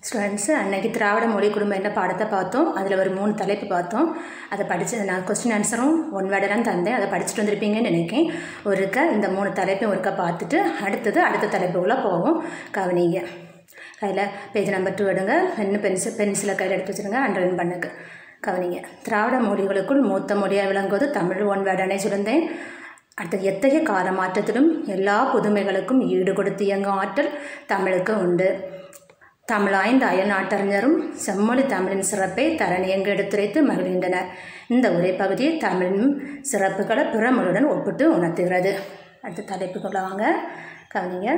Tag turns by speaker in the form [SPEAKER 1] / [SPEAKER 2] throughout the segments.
[SPEAKER 1] Students அன்னைக்கு திராவிட மொழி குடும்பம் என்ன பாடத்தை பார்த்தோம் அதில் ஒரு மூணு தலைப்பு பார்த்தோம் அதை படித்து நான் கொஸ்டின் ஆன்சரும் ஒன் வேர்டெல்லாம் தந்தேன் அதை படிச்சுட்டு வந்திருப்பீங்கன்னு நினைக்கிறேன் ஒருக்க இந்த மூணு தலைப்பையும் ஒருக்க பார்த்துட்டு அடுத்தது அடுத்த தலைப்புக்குள்ளே போவோம் கவனிங்க கையில் பேஜ் நம்பர் டூ எடுங்க பென்னு பென்சில் பென்சிலை கையில் எடுத்து வச்சுருங்க அண்டர்லைன் பண்ணுக்கு கவனிங்க திராவிட மொழிகளுக்குள் மூத்த மொழியாக விளங்குவது தமிழ் ஒன் வேர்டனே சொல்லியிருந்தேன் அடுத்தது எத்தகைய கால மாற்றத்திலும் எல்லா புதுமைகளுக்கும் ஈடு கொடுத்து இயங்கும் ஆற்றல் தமிழுக்கு உண்டு தமிழாய்ந்த அயல் நாட்டறிஞரும் செம்மொழி தமிழின் சிறப்பை தரணியங்கு எடுத்துரைத்து மகிழ்கின்றனர் இந்த உரைப்பகுதி தமிழின் சிறப்புகளை பிற மொழியுடன் ஒப்பிட்டு உணர்த்துகிறது அடுத்த தலைப்புக்குள்ள வாங்க கவனிங்க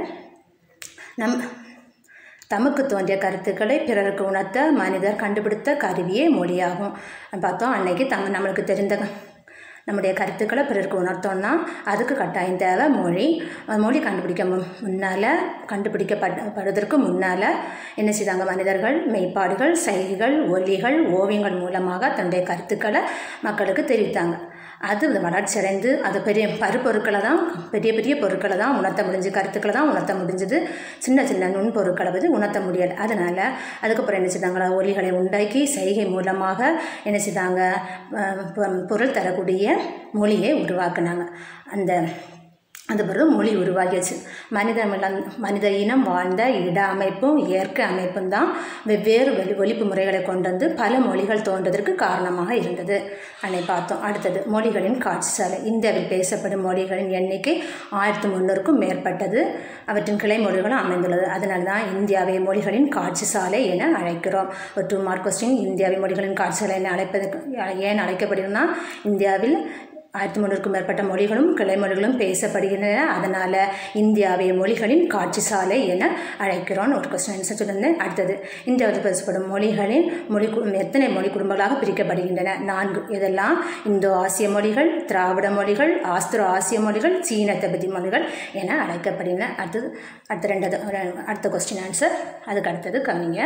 [SPEAKER 1] நம் தமக்கு தோன்றிய கருத்துக்களை பிறருக்கு உணர்த்த மனிதர் கண்டுபிடித்த கருவியே மொழியாகும் பார்த்தோம் அன்னைக்கு தம் நம்மளுக்கு தெரிந்த நம்முடைய கருத்துக்களை பிறருக்கு உணர்த்தோம்னா அதுக்கு கட்டாயம் தேவை மொழி மொழி கண்டுபிடிக்க மு முன்னால் கண்டுபிடிக்கப்படுவதற்கு முன்னால் என்ன செய்தாங்க மனிதர்கள் மெய்ப்பாடுகள் செய்கைகள் ஒலிகள் ஓவியங்கள் மூலமாக தன்னுடைய கருத்துக்களை மக்களுக்கு தெரிவித்தாங்க அது வளர்ச்சி அடைந்து அது பெரிய பருப்பொருட்களை தான் பெரிய பெரிய பொருட்களை தான் உணர்த்த முடிஞ்சு கருத்துக்களை தான் உணர்த்த முடிஞ்சது சின்ன சின்ன நுண்பொருட்களை வந்து உணர்த்த முடியலை அதனால் அதுக்கப்புறம் என்ன செய்தாங்களா ஒலிகளை உண்டாக்கி செய்கை மூலமாக என்ன செய்தாங்க பொருள் தரக்கூடிய மொழியை உருவாக்குனாங்க அந்த அது பிறகு மொழி உருவாகியாச்சு மனித மனித இனம் வாழ்ந்த இட அமைப்பும் இயற்கை அமைப்பும் தான் வெவ்வேறு வெளி ஒழிப்பு முறைகளை கொண்டு வந்து பல மொழிகள் தோன்றதற்கு காரணமாக இருந்தது அன்னை பார்த்தோம் அடுத்தது மொழிகளின் காட்சி சாலை இந்தியாவில் பேசப்படும் மொழிகளின் எண்ணிக்கை ஆயிரத்தி முந்நூறுக்கும் மேற்பட்டது அவற்றின் கிளை மொழிகளும் அமைந்துள்ளது அதனால தான் இந்தியாவை மொழிகளின் காட்சி சாலை என அழைக்கிறோம் ஒரு டூ மார்க் கொஸ்டின் இந்தியாவின் மொழிகளின் காட்சி சாலை என அழைப்பதற்கு ஏன் அழைக்கப்படுகிறதுனா இந்தியாவில் ஆயிரத்தி முந்நூறுக்கும் மேற்பட்ட மொழிகளும் கிளை மொழிகளும் பேசப்படுகின்றன அதனால் இந்தியாவை மொழிகளின் காட்சி சாலை என அழைக்கிறோன்னு ஒரு கொஸ்டின் ஆன்சர் சொல்லியிருந்தேன் அடுத்தது இந்தியாவில் பேசப்படும் மொழிகளின் மொழி எத்தனை மொழி குடும்பங்களாக பிரிக்கப்படுகின்றன நான்கு இதெல்லாம் இந்தோ ஆசிய மொழிகள் திராவிட மொழிகள் ஆஸ்திரோ ஆசிய மொழிகள் சீன தபதி மொழிகள் என அழைக்கப்படுகின்றன அடுத்தது அடுத்த ரெண்டாவது அடுத்த கொஸ்டின் ஆன்சர் அதுக்கு அடுத்தது கவிங்க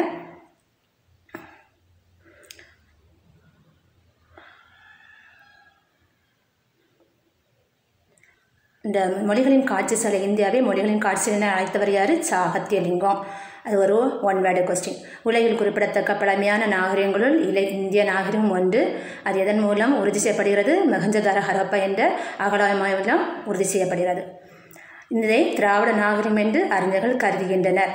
[SPEAKER 1] இந்த மொழிகளின் காட்சி சாலை இந்தியாவை மொழிகளின் காட்சி என அழைத்தவர் யார் சாகத்தியலிங்கம் அது ஒரு ஒன் வேர்டு கொஸ்டின் உலகில் குறிப்பிடத்தக்க பழமையான நாகரிகங்களுள் இலை இந்திய நாகரிகம் ஒன்று அது எதன் மூலம் உறுதி செய்யப்படுகிறது மெகஞ்சதார ஹரப்பா என்ற அகலாயம் உறுதி செய்யப்படுகிறது இதை திராவிட நாகரிகம் என்று அறிஞர்கள் கருதுகின்றனர்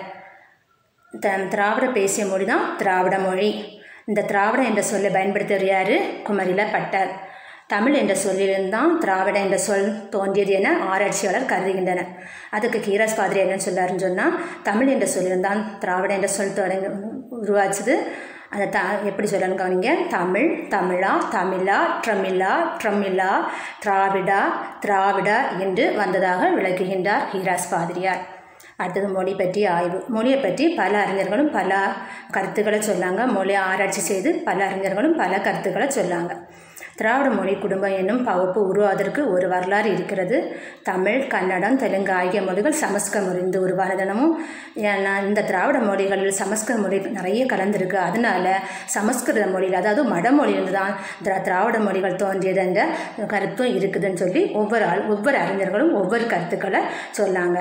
[SPEAKER 1] த திராவிட பேசிய மொழி தான் திராவிட மொழி இந்த திராவிடம் என்ற சொல்லை பயன்படுத்துவர் யார் குமரில பட்டர் தமிழ் என்ற சொல்லிலிருந்தான் திராவிட என்ற சொல் தோன்றியது என ஆராய்ச்சியாளர் கருதுகின்றனர் அதுக்கு கீராஸ் பாதிரி என்னன்னு சொல்லாருன்னு சொன்னால் தமிழ் என்ற சொல்லிலிருந்தான் திராவிட என்ற சொல் தொடங்கி உருவாச்சுது அந்த த எப்படி சொல்லணும்னு கவனிங்க தமிழ் தமிழா தமிழா ட்ரமிழா ட்ரமிழா திராவிடா திராவிடா என்று வந்ததாக விளக்குகின்றார் ஹீராஸ் பாதிரியார் அடுத்தது மொழி பற்றி ஆய்வு மொழியை பற்றி பல அறிஞர்களும் பல கருத்துக்களை சொல்லாங்க மொழியை ஆராய்ச்சி செய்து பல அறிஞர்களும் பல கருத்துக்களை சொல்லாங்க திராவிட மொழி குடும்பம் என்னும் பகுப்பு உருவாவதற்கு ஒரு வரலாறு இருக்கிறது தமிழ் கன்னடம் தெலுங்கு ஆகிய மொழிகள் சமஸ்கிருத மொழிந்து உருவானதனமும் ஏன்னா இந்த திராவிட மொழிகளில் சமஸ்கிருத மொழி நிறைய கலந்துருக்கு அதனால சமஸ்கிருத மொழியில் அதாவது மடமொழியிலிருந்து தான் திரா திராவிட மொழிகள் தோன்றியது என்ற கருத்தும் இருக்குதுன்னு சொல்லி ஒவ்வொரு ஆள் ஒவ்வொரு அறிஞர்களும் ஒவ்வொரு கருத்துக்களை சொல்லாங்க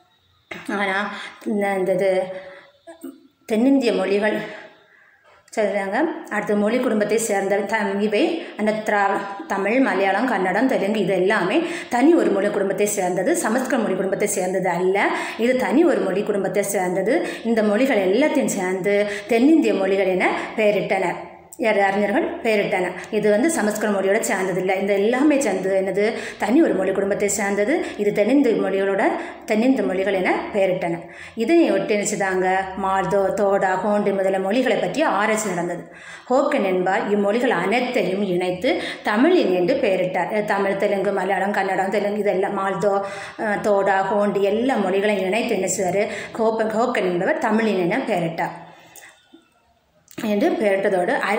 [SPEAKER 1] ஆனால் இந்த இது தென்னிந்திய மொழிகள் சொல்கிறாங்க அடுத்த மொழி குடும்பத்தை சேர்ந்த த இவை அந்த திரா தமிழ் மலையாளம் கன்னடம் தெலுங்கு இது எல்லாமே தனி ஒரு மொழி குடும்பத்தை சேர்ந்தது சமஸ்கிருத மொழி குடும்பத்தை சேர்ந்தது அல்ல இது தனி ஒரு மொழி குடும்பத்தை சேர்ந்தது இந்த மொழிகள் எல்லாத்தையும் சேர்ந்து தென்னிந்திய மொழிகள் என பெயரிட்டனர் யார் அறிஞர்கள் பெயரிட்டனர் இது வந்து சமஸ்கிருத மொழியோட சேர்ந்ததில்லை இந்த எல்லாமே சேர்ந்தது என்னது தனி ஒரு மொழி குடும்பத்தை சேர்ந்தது இது தென்னிந்திய மொழிகளோட தென்னிந்திய மொழிகள் என பெயரிட்டன இதனை ஒட்டி நினைச்சதாங்க மார்தோ தோடா ஹோண்டு முதல மொழிகளை பற்றி ஆராய்ச்சி நடந்தது ஹோக்கன் என்பார் இம்மொழிகள் அனைத்தையும் இணைத்து தமிழின் என்று பெயரிட்டார் தமிழ் தெலுங்கு மலையாளம் கன்னடம் தெலுங்கு இதெல்லாம் மால்தோ தோடா ஹோண்டு எல்லா மொழிகளையும் இணைத்து என்ன செய்வார் ஹோப்பன் ஹோக்கன் என்பவர் தமிழின் என பெயரிட்டார் என்று பெயரிட்டதோடு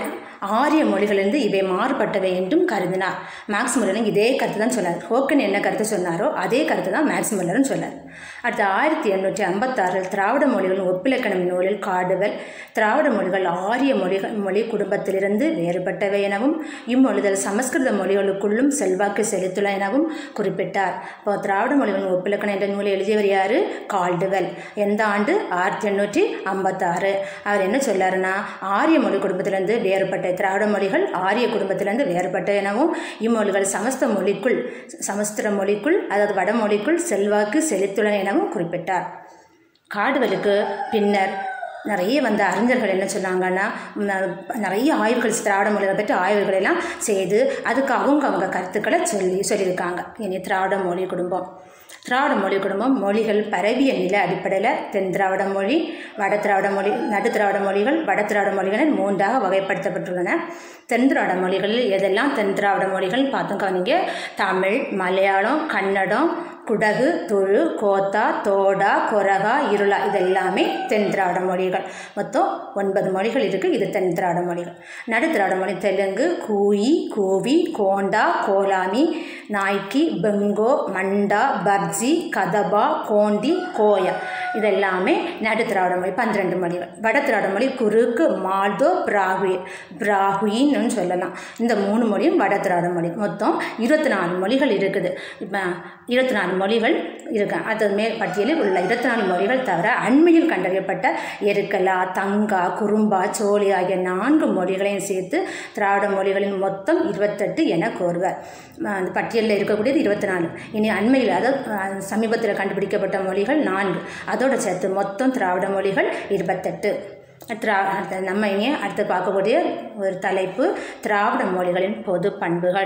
[SPEAKER 1] ஆரிய மொழிகளிலிருந்து இவை மாறுபட்டவை என்றும் கருதினார் மேக்ஸ் முல்லரும் இதே கருத்து தான் சொன்னார் ஹோக்கன் என்ன கருத்து சொன்னாரோ அதே கருத்து தான் மேக்ஸ் முல்லரும் சொன்னார் அடுத்து ஆயிரத்தி எண்ணூற்றி ஐம்பத்தாறில் திராவிட மொழிகளின் ஒப்பிலக்கணம் நூலில் காடுவல் திராவிட மொழிகள் ஆரிய மொழிகள் மொழி குடும்பத்திலிருந்து வேறுபட்டவை எனவும் இம்மொழிதல் சமஸ்கிருத மொழிகளுக்குள்ளும் செல்வாக்கு செலுத்தல எனவும் குறிப்பிட்டார் இப்போ திராவிட மொழிகளின் ஒப்பிலக்கணம் என்ற நூலை எழுதியவர் யார் கால்டுவெல் எந்த ஆண்டு ஆயிரத்தி எண்ணூற்றி ஐம்பத்தாறு அவர் என்ன சொல்லாருன்னா ஆரிய மொழி குடும்பத்திலிருந்து வேறுபட்ட திராவிட மொழிகள் ஆரிய குடும்பத்திலிருந்து வேறுபட்ட எனவும் இம்மொழிகள் சமஸ்த மொழிக்குள் சமஸ்கிருத மொழிக்குள் அதாவது வடமொழிக்குள் செல்வாக்கு செலுத்துள்ளன எனவும் குறிப்பிட்டார் காடுவலுக்கு பின்னர் நிறைய வந்த அறிஞர்கள் என்ன சொன்னாங்கன்னா ந- நிறைய ஆய்வுகள் திராவிட மொழிகளை பற்றி ஆய்வுகள் எல்லாம் செய்து அதுக்கு அவங்க அவங்க கருத்துக்களை சொல்லி சொல்லியிருக்காங்க இனி திராவிட மொழி குடும்பம் திராவிட மொழி குடும்பம் மொழிகள் பரவிய நில அடிப்படையில் தென் திராவிட மொழி வட திராவிட மொழி நடு திராவிட மொழிகள் வட திராவிட மொழிகள் என மூன்றாக வகைப்படுத்தப்பட்டுள்ளன தென் திராவிட மொழிகளில் எதெல்லாம் தென் திராவிட மொழிகள் பார்த்தோம் கவனிங்க தமிழ் மலையாளம் கன்னடம் குடகு துழு கோத்தா தோடா கொரகா இருளா இதெல்லாமே தென் திராவிட மொழிகள் மொத்தம் ஒன்பது மொழிகள் இருக்குது இது தென் திராவிட மொழிகள் நடு திராவிட மொழி தெலுங்கு கூயி கூவி கோண்டா கோலாமி நாய்க்கி பெங்கோ மண்டா பர்ஜி கதபா கோண்டி கோயா இதெல்லாமே நடு திராவிட மொழி பன்னிரெண்டு மொழிகள் வட திராவிட மொழி குறுக்கு மால்தோ பிராகுயி பிராகுயின்னு சொல்லலாம் இந்த மூணு மொழியும் வட திராவிட மொழி மொத்தம் இருபத்தி நாலு மொழிகள் இருக்குது இப்போ இருபத்தி நாலு மொழிகள் இருக்கு அது மே பட்டியலில் உள்ள இருபத்தி நாலு மொழிகள் தவிர அண்மையில் கண்டறியப்பட்ட எருக்கலா தங்கா குறும்பா சோழி ஆகிய நான்கு மொழிகளையும் சேர்த்து திராவிட மொழிகளின் மொத்தம் இருபத்தெட்டு என கோருவர் அஹ் அந்த பட்டியலில் இருக்கக்கூடியது இருபத்தி நாலு இனி அண்மையில் அதாவது சமீபத்தில் கண்டுபிடிக்கப்பட்ட மொழிகள் நான்கு அதோட சேர்த்து மொத்தம் திராவிட மொழிகள் இருபத்தெட்டு திரா அடுத்த நம்ம இனி அடுத்து பார்க்கக்கூடிய ஒரு தலைப்பு திராவிட மொழிகளின் பொது பண்புகள்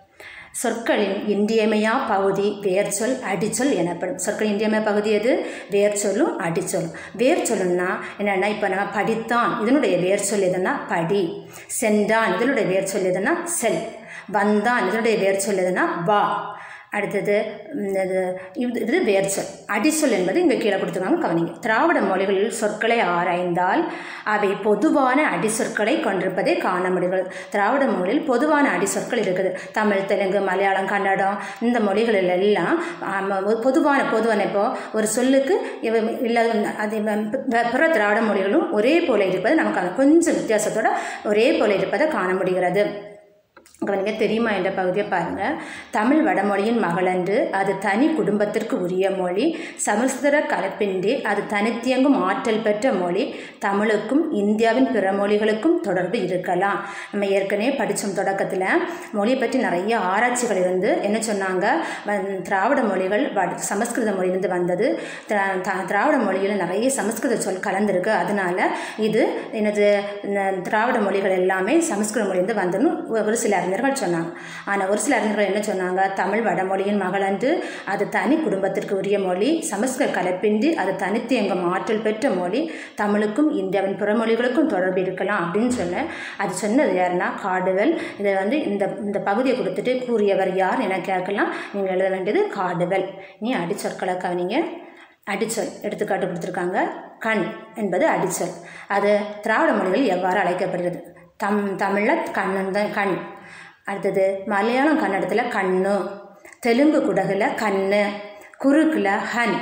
[SPEAKER 1] சொற்களின் இன்றியமையா பகுதி வேர்ச்சொல் அடிச்சொல் எனப்படும் சொற்களின் இன்றியமையா பகுதி எது வேர்ச்சொல்லும் அடிச்சொல்லும் வேர்ச்சொல்லுன்னா என்னென்னா இப்போ நம்ம படித்தான் இதனுடைய வேர்ச்சொல் எதுனா படி சென்றான் இதனுடைய வேர்ச்சொல் எதுனா செல் வந்தான் இதனுடைய வேர்ச்சொல் எதுனா வா அடுத்தது ம், இது இது இது வேர்ச்சொல் அடிச்சொல் என்பது இங்கே கீழே கொடுத்துருக்காங்க கவனிங்க திராவிட மொழிகளில் சொற்களை ஆராய்ந்தால் அவை பொதுவான அடிச்சொற்களை கொண்டிருப்பதை காண முடிகிறது திராவிட மொழியில் பொதுவான அடிச்சொற்கள் இருக்குது தமிழ் தெலுங்கு மலையாளம் கன்னடம் இந்த மொழிகளில் எல்லாம் ஆம, ஒரு பொதுவான பொதுவான இப்போ ஒரு சொல்லுக்கு இவ- இல்லை அது ப- பிற திராவிட மொழிகளும் ஒரே போல இருப்பது நமக்கு அங்க கொஞ்சம் வித்தியாசத்தோட ஒரே போல இருப்பதை காண முடிகிறது கவனிங்க தெரியுமா என்ற பகுதியை பாருங்கள் தமிழ் வடமொழியின் மகளன்று அது தனி குடும்பத்திற்கு உரிய மொழி சமஸ்கிருத கலப்பின்றி அது தனித்தியங்கும் ஆற்றல் பெற்ற மொழி தமிழுக்கும் இந்தியாவின் பிற மொழிகளுக்கும் தொடர்பு இருக்கலாம் நம்ம ஏற்கனவே படித்தோம் தொடக்கத்தில் மொழியை பற்றி நிறைய ஆராய்ச்சிகள் இருந்து என்ன சொன்னாங்க வ- திராவிட மொழிகள் வட சமஸ்கிருத மொழியிலிருந்து வந்தது திரா- த- திராவிட மொழியில் நிறைய சமஸ்கிருத சொல் கலந்துருக்கு அதனால இது எனது இந்த திராவிட மொழிகள் எல்லாமே சமஸ்கிருத மொழியிலிருந்து வந்ததுன்னு ஒ- ஒரு சில அறிஞர்கள் சொன்னாங்க ஆனால் ஒரு சில அறிஞர்கள் என்ன சொன்னாங்க தமிழ் வடமொழியின் மகளன்று அது தனி குடும்பத்திற்கு உரிய மொழி சமஸ்கிருத கலப்பின்றி அது தனித்தியங்கம் ஆற்றல் பெற்ற மொழி தமிழுக்கும் இந்தியாவின் பிற மொழிகளுக்கும் தொடர்பு இருக்கலாம் அப்படின்னு சொன்னேன் அது சொன்னது யாருன்னா காடுவெல் இதை வந்து இந்த இந்த பகுதியை கொடுத்துட்டு கூறியவர் யார் என கேட்கலாம் நீங்கள் எழுத வேண்டியது காடுவெல் நீ அடிச்சொற்களை கவனிங்க அடிச்சொல் எடுத்துக்காட்டு கொடுத்துருக்காங்க கண் என்பது அடிச்சொல் அது திராவிட மொழிகள் எவ்வாறு அழைக்கப்படுகிறது தம் தமிழில் கண்ணன் தான் கண் அடுத்தது மலையாளம் கன்னடத்தில் கண்ணு தெலுங்கு குடகுல கண்ணு குறுக்கில் ஹன்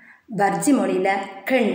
[SPEAKER 1] பர்ஜி மொழியில் கெண்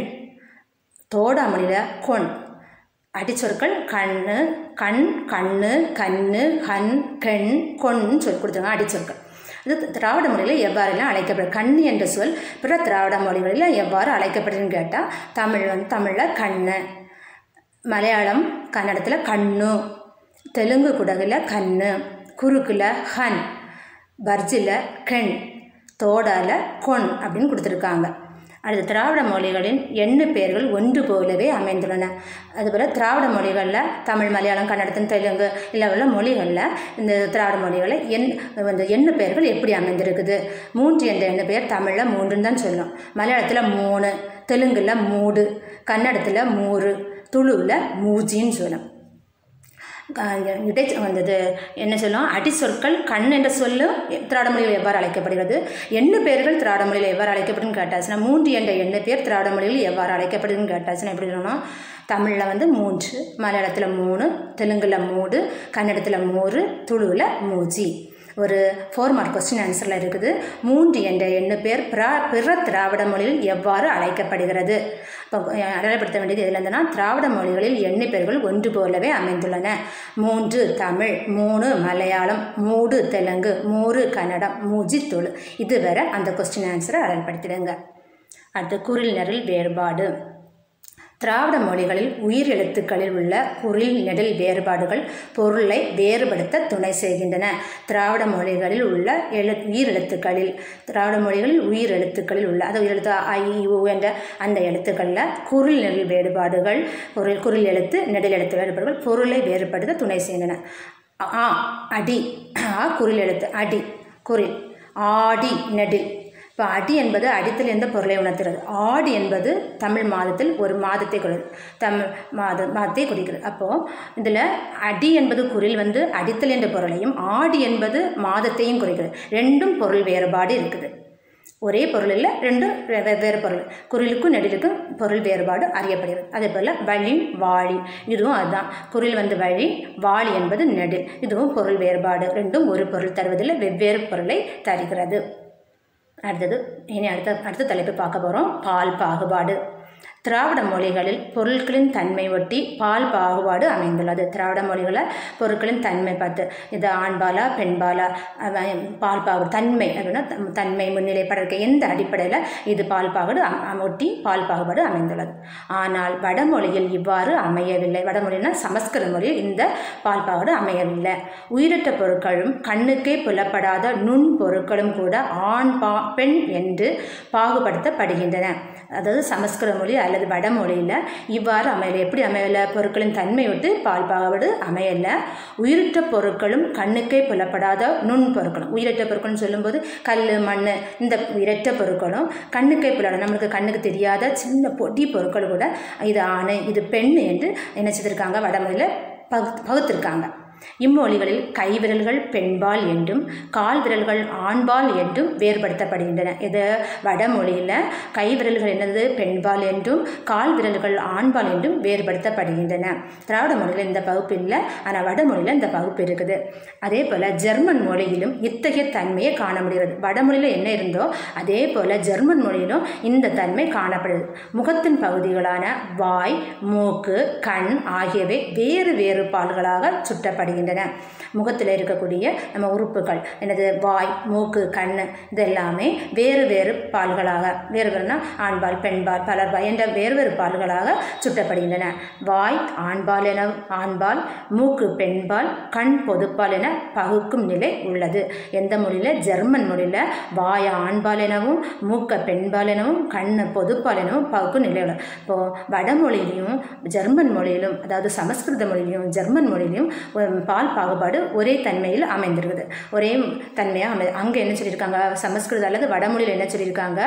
[SPEAKER 1] தோடா மொழியில் கொன் அடிச்சொற்கள் கண்ணு கண் கண்ணு கண்ணு கண் கெண் கொன்னு சொல்லி கொடுத்தாங்க அடிச்சொற்கள் இது திராவிட மொழியில் எவ்வாறெல்லாம் அழைக்கப்படும் கண் என்ற சொல் பிற திராவிட மொழிகளில் எவ்வாறு அழைக்கப்படுதுன்னு கேட்டால் தமிழ் வந்து தமிழில் கண்ணு மலையாளம் கன்னடத்தில் கண்ணு தெலுங்கு குடகுல கண்ணு குறுக்கில் ஹன் பர்ஜில் கெண் தோடால கொன் அப்படின்னு கொடுத்துருக்காங்க அடுத்து திராவிட மொழிகளின் எண்ணு பெயர்கள் ஒன்று போலவே அமைந்துள்ளன அதுபோல் திராவிட மொழிகளில் தமிழ் மலையாளம் கன்னடத்தின் தெலுங்கு இல்லை உள்ள மொழிகளில் இந்த திராவிட மொழிகளில் எண் இந்த எண்ணு பெயர்கள் எப்படி அமைந்திருக்குது மூன்று என்ற எண்ணு பெயர் தமிழில் மூன்றுன்னு தான் சொல்லும் மலையாளத்தில் மூணு தெலுங்கில் மூடு கன்னடத்தில் மூறு துளுவில் மூஜின்னு சொல்லும் க- இடை வந்தது என்ன சொல்லும் அடிச்சொற்கள் கண் என்ற சொல்லு திராவிட மொழியில் எவ்வாறு அழைக்கப்படுகிறது எண்ணு பெயர்கள் திராவிட மொழியில் எவ்வாறு அழைக்கப்படுதுன்னு கேட்டாச்சுன்னா மூன்று என்ற எண்ணு பேர் திராவிட மொழியில் எவ்வாறு அழைக்கப்படுதுன்னு கேட்டாச்சுன்னா எப்படி சொல்லணும் தமிழில் வந்து மூன்று மலையாளத்தில் மூணு தெலுங்கில் மூடு கன்னடத்தில் மூறு துளுவில் மூஜி ஒரு ஃபோர் மார்க் கொஸ்டின் ஆன்சரில் இருக்குது மூன்று என்ற எண்ணு பேர் பிற பிற திராவிட மொழியில் எவ்வாறு அழைக்கப்படுகிறது இப்போ அடையாளப்படுத்த வேண்டியது எதுல இருந்துன்னா திராவிட மொழிகளில் எண்ணு பெயர்கள் ஒன்று போலவே அமைந்துள்ளன மூன்று தமிழ் மூணு மலையாளம் மூடு தெலுங்கு மூறு கன்னடம் மூஜி துளு இது வேற அந்த கொஸ்டின் ஆன்சரை அடையாளப்படுத்திடுங்க அடுத்து குரில் நெறில் வேறுபாடு திராவிட மொழிகளில் உயிர் எழுத்துக்களில் உள்ள குறில் நெடில் வேறுபாடுகள் பொருளை வேறுபடுத்த துணை செய்கின்றன திராவிட மொழிகளில் உள்ள எழு உயிர் எழுத்துக்களில் திராவிட மொழிகளில் உயிர் எழுத்துக்களில் உள்ள அது உயிர் எழுத்து ஐ உ என்ற அந்த எழுத்துக்களில் குரில் நெடில் வேறுபாடுகள் குரில் குரில் எழுத்து நெடில் எழுத்து வேறுபாடுகள் பொருளை வேறுபடுத்த துணை செய்கின்றன ஆ அடி ஆ குரில் எழுத்து அடி குரில் ஆடி நெடில் இப்போ அடி என்பது அடித்தல் என்ற பொருளை உணர்த்துகிறது ஆடி என்பது தமிழ் மாதத்தில் ஒரு மாதத்தை குறி தமிழ் மாத மாதத்தை குறிக்கிறது அப்போது இதில் அடி என்பது குரில் வந்து அடித்தல் என்ற பொருளையும் ஆடி என்பது மாதத்தையும் குறிக்கிறது ரெண்டும் பொருள் வேறுபாடு இருக்குது ஒரே பொருள் இல்லை ரெண்டும் வெ- வெவ்வேறு பொருள் குரிலுக்கும் நெடிலுக்கும் பொருள் வேறுபாடு அறியப்படுகிறது அதே போல் வழி வாழி இதுவும் அதுதான் குரில் வந்து வழி வாழி என்பது நெடில் இதுவும் பொருள் வேறுபாடு ரெண்டும் ஒரு பொருள் தருவதில் வெவ்வேறு பொருளை தருகிறது அடுத்தது இனி அடுத்த அடுத்த தலைப்பு பார்க்க போகிறோம் பால் பாகுபாடு திராவிட மொழிகளில் பொருட்களின் தன்மை ஒட்டி பால் பாகுபாடு அமைந்துள்ளது திராவிட மொழிகளில் பொருட்களின் தன்மை பார்த்து இது ஆண்பாலா பெண்பாலா அவ- பால் பாகுபாடு தன்மை அப்படின்னா தம்- தன்மை முன்னிலைப்படுற எந்த அடிப்படையில் இது பால் பாகுபாடு அம்- அம்- ஒட்டி பால் பாகுபாடு அமைந்துள்ளது ஆனால் வடமொழியில் இவ்வாறு அமையவில்லை வடமொழினா சமஸ்கிருத மொழியில் இந்த பால் பாகுபாடு அமையவில்லை உயிரற்ற பொருட்களும் கண்ணுக்கே புலப்படாத நுண் பொருட்களும் கூட ஆண் பா பெண் என்று பாகுபடுத்தப்படுகின்றன அதாவது சமஸ்கிருத மொழி அல்லது வடமொழியில் இவ்வாறு அமையலை எப்படி அமையலை பொருட்களின் தன்மை விட்டு பால் பாகுபாடு அமையலை உயிரற்ற பொருட்களும் கண்ணுக்கே புலப்படாத நுண் பொருட்களும் உயிரற்ற பொருட்கள்னு சொல்லும்போது கல் மண் இந்த உயிரற்ற பொருட்களும் கண்ணுக்கே புலப்படாத நம்மளுக்கு கண்ணுக்கு தெரியாத சின்ன பொடி பொருட்கள் கூட இது ஆண் இது பெண் என்று என்ன செய்திருக்காங்க வடமொழியில் பகு பகுத்திருக்காங்க இம்மொழிகளில் கைவிரல்கள் பெண்பால் என்றும் கால் விரல்கள் ஆண்பால் என்றும் வேறுபடுத்தப்படுகின்றன இது வடமொழியில் கைவிரல்கள் என்னது பெண்பால் என்றும் கால் விரல்கள் ஆண்பால் என்றும் வேறுபடுத்தப்படுகின்றன திராவிட மொழியில் இந்த பகுப்பு இல்லை ஆனால் வடமொழியில் இந்த பகுப்பு இருக்குது அதே போல் ஜெர்மன் மொழியிலும் இத்தகைய தன்மையை காண முடிகிறது வடமொழியில் என்ன இருந்தோ அதே போல் ஜெர்மன் மொழியிலும் இந்த தன்மை காணப்படுது முகத்தின் பகுதிகளான வாய் மூக்கு கண் ஆகியவை வேறு வேறு பால்களாக சுட்டப்படுகின்றன முகத்தில் இருக்கக்கூடிய நம்ம உறுப்புகள் என்னது வாய் மூக்கு கண் இது எல்லாமே வேறு வேறு பால்களாக வேறு வேறுனா ஆண்பால் பெண்பால் பலர்பால் என்ற வேறு வேறு பால்களாக சுட்டப்படுகின்றன வாய் ஆண்பால் என ஆண்பால் மூக்கு பெண்பால் கண் பொதுப்பால் என பகுக்கும் நிலை உள்ளது எந்த மொழியில் ஜெர்மன் மொழியில் வாய் ஆண்பால் எனவும் மூக்க பெண்பால் எனவும் கண் பொதுப்பால் எனவும் பகுக்கும் நிலை உள்ளது இப்போது வடமொழியிலையும் ஜெர்மன் மொழியிலும் அதாவது சமஸ்கிருத மொழியிலும் ஜெர்மன் மொழியிலும் உம், பால் பாகுபாடு ஒரே தன்மையில் அமைந்திருக்குது ஒரே தன்மையாக அமை அங்கே என்ன சொல்லியிருக்காங்க சமஸ்கிருத அல்லது வடமொழியில் என்ன சொல்லியிருக்காங்க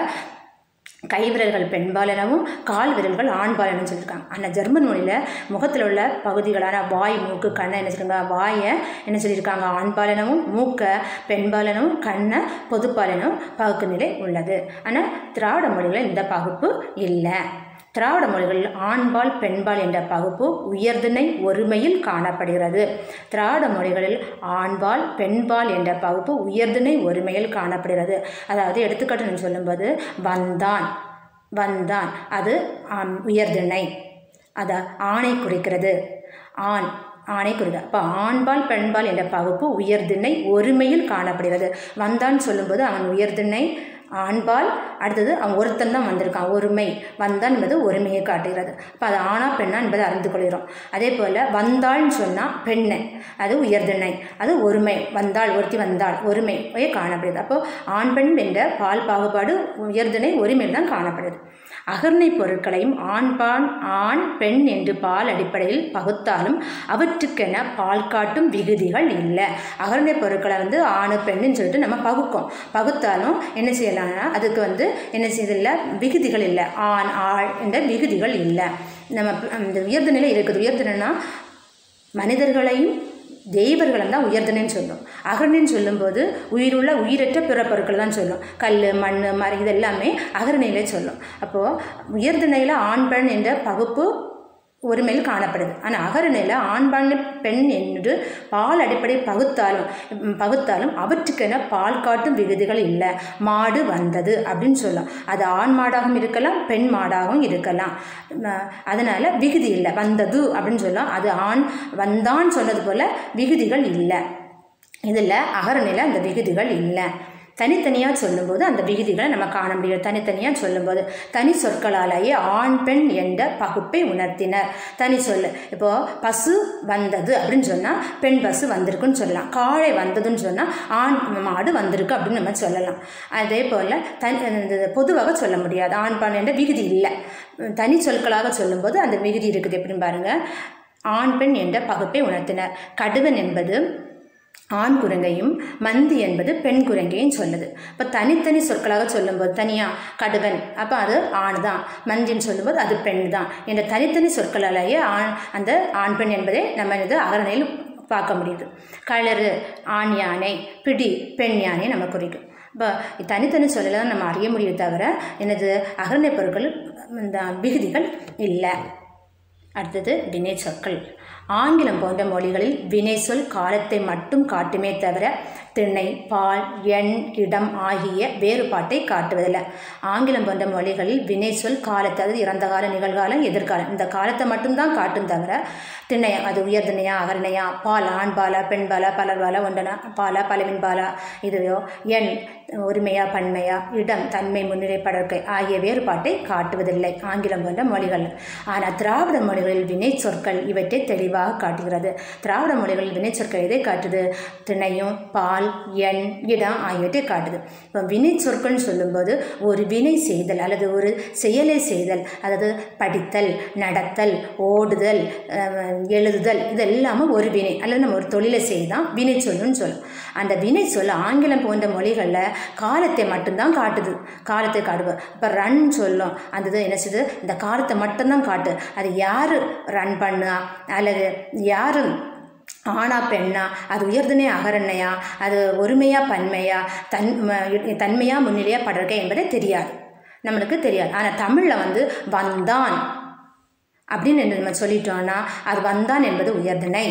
[SPEAKER 1] கைவிரல்கள் பெண்பால் எனவும் கால் விரல்கள் ஆண்பால் எனவும் சொல்லியிருக்காங்க ஆனால் ஜெர்மன் மொழியில் முகத்தில் உள்ள பகுதிகளான வாய் மூக்கு கண்ணை என்ன சொல்லியிருக்காங்க வாயை என்ன சொல்லியிருக்காங்க ஆண்பால் எனவும் மூக்கை பெண்பால் எனவும் கண்ணை பொதுப்பால் எனவும் பகுப்பு நிலை உள்ளது ஆனால் திராவிட மொழிகளில் இந்த பகுப்பு இல்லை திராவிட மொழிகளில் ஆண்பால் பெண்பால் என்ற பகுப்பு உயர்திணை ஒருமையில் காணப்படுகிறது திராவிட மொழிகளில் ஆண்பால் பெண்பால் என்ற பகுப்பு உயர்திணை ஒருமையில் காணப்படுகிறது அதாவது எடுத்துக்காட்டு நம்ம சொல்லும்போது வந்தான் வந்தான் அது ஆம், உயர்திணை அதை ஆணை குறிக்கிறது ஆண் ஆணை குறிக்கிறது அப்போ ஆண்பால் பெண்பால் என்ற பகுப்பு உயர்திணை ஒருமையில் காணப்படுகிறது வந்தான் சொல்லும்போது அவன் உயர்திணை ஆண்பால் அடுத்தது அவன் ஒருத்தன் தான் வந்திருக்கான் ஒருமை வந்தான் என்பது ஒருமையை காட்டுகிறது அப்போ அது ஆணா பெண்ணா என்பதை அறிந்து கொள்கிறோம் அதே போல் வந்தாள்னு சொன்னால் பெண்ணு அது உயர்திணை அது ஒருமை வந்தாள் ஒருத்தி வந்தாள் ஒருமையே காணப்படுது அப்போ ஆண் பெண் என்ற பால் பாகுபாடு உயர்திணை ஒருமையில் தான் காணப்படுது அகர்ணை பொருட்களையும் ஆண்பான் ஆண் பெண் என்று பால் அடிப்படையில் பகுத்தாலும் அவற்றுக்கென பால் காட்டும் விகுதிகள் இல்லை அகர்ணை பொருட்களை வந்து ஆணு பெண்ணுன்னு சொல்லிட்டு நம்ம பகுக்கோம் பகுத்தாலும் என்ன செய்யலாம்னா அதுக்கு வந்து என்ன செய்யல விகுதிகள் இல்லை ஆண் ஆள் என்ற விகுதிகள் இல்லை நம்ம அந்த உயர்திணையில் இருக்குது உயர்திணைனா மனிதர்களையும் தெய்வர்களும் தான் உயர்தனைன்னு சொல்லும் அகரணைன்னு சொல்லும்போது உயிருள்ள உயிரற்ற பிற பொருட்கள் தான் சொல்லும் கல் மண் மரம் இது எல்லாமே அகரணையிலே சொல்லும் அப்போது உயர்திணையில் ஆண் பெண் என்ற பகுப்பு ஒருமையில் காணப்படுது ஆனால் அகரணையில் ஆண்பான் பெண் என்று பால் அடிப்படை பகுத்தாலும் ம், பகுத்தாலும் அவற்றுக்கென பால் காட்டும் விகுதிகள் இல்லை மாடு வந்தது அப்படின்னு சொல்லலாம் அது ஆண் மாடாகவும் இருக்கலாம் பெண் மாடாகவும் இருக்கலாம் ம, அதனால விகுதி இல்லை வந்தது அப்படின்னு சொல்லலாம் அது ஆண் வந்தான் சொன்னது போல் விகுதிகள் இல்லை இதில் அகரணையில் அந்த விகுதிகள் இல்லை தனித்தனியாக சொல்லும்போது அந்த விகுதிகளை நம்ம காண முடியும் தனித்தனியாக சொல்லும்போது தனி சொற்களாலேயே ஆண் பெண் என்ற பகுப்பை உணர்த்தினர் தனி சொல் இப்போது பசு வந்தது அப்படின்னு சொன்னால் பெண் பசு வந்திருக்குன்னு சொல்லலாம் காளை வந்ததுன்னு சொன்னால் ஆண் மாடு வந்திருக்கு அப்படின்னு நம்ம சொல்லலாம் அதே போல் தனி இந்த பொதுவாக சொல்ல முடியாது ஆண் பெண் என்ற விகுதி இல்லை தனி சொற்களாக சொல்லும்போது அந்த விகுதி இருக்குது எப்படின்னு பாருங்கள் ஆண் பெண் என்ற பகுப்பை உணர்த்தினர் கடுவன் என்பது ஆண் குரங்கையும் மந்தி என்பது பெண் குரங்கையும் சொல்லுது இப்போ தனித்தனி சொற்களாக சொல்லும்போது தனியாக கடுவன் அப்போ அது ஆண் தான் மந்தின்னு சொல்லும்போது அது பெண் தான் என்ற தனித்தனி சொற்களாலேயே ஆண் அந்த ஆண் பெண் என்பதை நம்ம இது அகரணையில் பார்க்க முடியுது களறு ஆண் யானை பிடி பெண் யானை நம்ம குறிக்கும் இப்போ தனித்தனி சொல்லலாம் நம்ம அறிய முடியும் தவிர எனது அகரணை பொருட்கள் இந்த விகுதிகள் இல்லை அடுத்தது வினை சொற்கள் ஆங்கிலம் போன்ற மொழிகளில் வினை சொல் காலத்தை மட்டும் காட்டுமே தவிர திணை பால் எண் இடம் ஆகிய வேறுபாட்டை காட்டுவதில்லை ஆங்கிலம் போன்ற மொழிகளில் வினை சொல் காலத்தை அதாவது இறந்த காலம் நிகழ்காலம் எதிர்காலம் இந்த காலத்தை மட்டும்தான் காட்டும் தவிர திண்ணை அது உயர்திணையா அகரணையா பால் ஆண் பாலா பெண் பாலா பலர் பாலா ஒன்றனா பாலா பலவின் பாலா இதுவோ எண் ஒருமையா பன்மையா இடம் தன்மை முன்னிலை படற்கை ஆகிய வேறுபாட்டை காட்டுவதில்லை ஆங்கிலம் போன்ற மொழிகள் ஆனால் திராவிட மொழிகளில் வினை சொற்கள் இவற்றை தெளிவாக காட்டுகிறது திராவிட மொழிகளில் வினை சொற்கள் எதை காட்டுது திணையும் பால் எண் இடம் ஆகியவற்றை காட்டுது இப்போ வினை சொற்கள்னு சொல்லும்போது ஒரு வினை செய்தல் அல்லது ஒரு செயலை செய்தல் அதாவது படித்தல் நடத்தல் ஓடுதல் அஹ், எழுதுதல் இது எல்லாமே ஒரு வினை அல்லது நம்ம ஒரு தொழிலை செய்தான் வினை சொல்லுன்னு சொல்லும் அந்த வினை சொல் ஆங்கிலம் போன்ற மொழிகளில் காலத்தை மட்டும்தான் காட்டுது காலத்தை காட்டுவோம் இப்போ ரன் சொல்லும் அந்த இது என்ன செய்யுது இந்த காலத்தை மட்டும்தான் காட்டு அது யார் ரன் பண்ணா அல்லது யார் ஆணா பெண்ணா அது உயர்தனை அகரண்ணையா அது ஒருமையா பன்மையா தன் ம- தன்மையா முன்னிலையா படர்க்கை என்பதே தெரியாது நம்மளுக்கு தெரியாது ஆனால் தமிழில் வந்து வந்தான் அப்படின்னு நம்ம சொல்லிட்டோம்னா அது வந்தான் என்பது உயர்திணை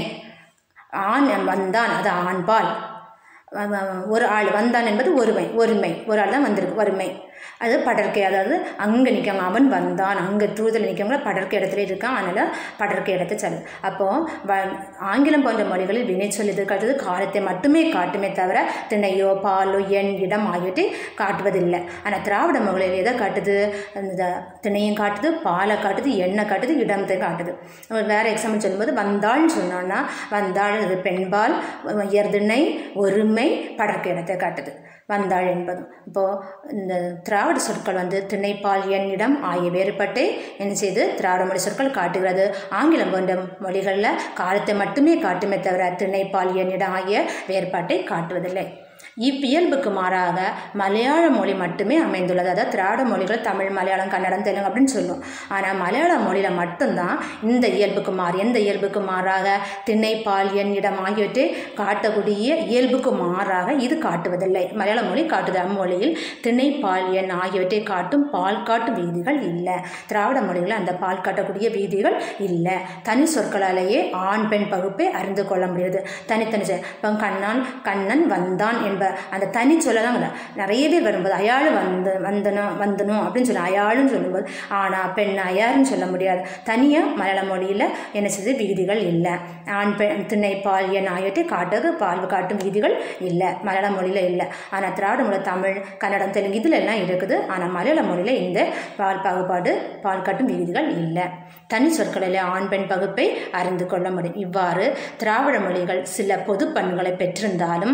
[SPEAKER 1] ஆண் வந்தான் அது ஆண்பால் வ- வ- ஒரு ஆள் வந்தான் என்பது ஒருமை ஒருமை ஒரு ஆள் தான் வந்திருக்கு வறுமை அது படர்க்கை அதாவது அங்கே நிற்காங்க அவன் வந்தான் அங்கே தூதல் நிற்கவங்க படர்க்கை இடத்துல இருக்கான் அதனால் படர்க்கை இடத்தை சொல்லு அப்போது வ ஆங்கிலம் போன்ற மொழிகளில் வினை சொல் எதிர்காட்டுறது காலத்தை மட்டுமே காட்டுமே தவிர திணையோ பாலோ எண் இடம் ஆகியவற்றை காட்டுவதில்லை ஆனால் திராவிட மொழியில் எதை காட்டுது இந்த திணையும் காட்டுது பாலை காட்டுது எண்ணெய் காட்டுது இடத்தை காட்டுது ஒரு வேறு எக்ஸாம்பிள் சொல்லும்போது வந்தாள்னு சொன்னோன்னா வந்தாள் இது பெண்பால் உயர்திணை ஒருமை படர்க்கை இடத்தை காட்டுது வந்தாள் என்பதும் இப்போது இந்த திராவிட சொற்கள் வந்து திணைப்பால் எண்ணிடம் ஆகிய வேறுபட்டு என்ன செய்து திராவிட மொழி சொற்கள் காட்டுகிறது ஆங்கிலம் போன்ற மொழிகளில் காலத்தை மட்டுமே காட்டுமே தவிர திணைப்பால் எண்ணிடம் ஆகிய வேறுபாட்டை காட்டுவதில்லை இவ்வியல்புக்கு மாறாக மலையாள மொழி மட்டுமே அமைந்துள்ளது அதாவது திராவிட மொழிகள் தமிழ் மலையாளம் கன்னடம் தெலுங்கு அப்படின்னு சொல்லும் ஆனால் மலையாள மொழியில் மட்டும்தான் இந்த இயல்புக்கு மாறு எந்த இயல்புக்கு மாறாக திணை பால் எண் இடம் ஆகியவற்றை காட்டக்கூடிய இயல்புக்கு மாறாக இது காட்டுவதில்லை மலையாள மொழி காட்டுது அம்மொழியில் திணை பால் எண் ஆகியவற்றை காட்டும் பால் காட்டும் வீதிகள் இல்லை திராவிட மொழிகளில் அந்த பால் காட்டக்கூடிய வீதிகள் இல்லை தனி சொற்களாலேயே ஆண் பெண் பகுப்பை அறிந்து கொள்ள முடியுது தனித்தனி சொல். இப்போ கண்ணான் கண்ணன் வந்தான் என்ப அந்த தனி சொல்லலாம் நிறைய பேர் வரும்போது அயாள் வந்து வந்தனும் வந்தனும் அப்படின்னு சொல்லி அயாளுன்னு சொல்லும்போது ஆனா பெண் அயாருன்னு சொல்ல முடியாது தனியாக மலையாள மொழியில் என்ன செய்யுது விகுதிகள் இல்லை ஆண் பெண் திணை பால் என் ஆகியவற்றை காட்டுக்கு பால் காட்டும் விகுதிகள் இல்லை மலையாள மொழியில் இல்லை ஆனால் திராவிட மொழி தமிழ் கன்னடம் தெலுங்கு இதில் எல்லாம் இருக்குது ஆனால் மலையாள மொழியில் இந்த பால் பாகுபாடு பால் காட்டும் விகுதிகள் இல்லை தனி சொற்களில் ஆண் பெண் பகுப்பை அறிந்து கொள்ள முடியும் இவ்வாறு திராவிட மொழிகள் சில பொது பண்புகளை பெற்றிருந்தாலும்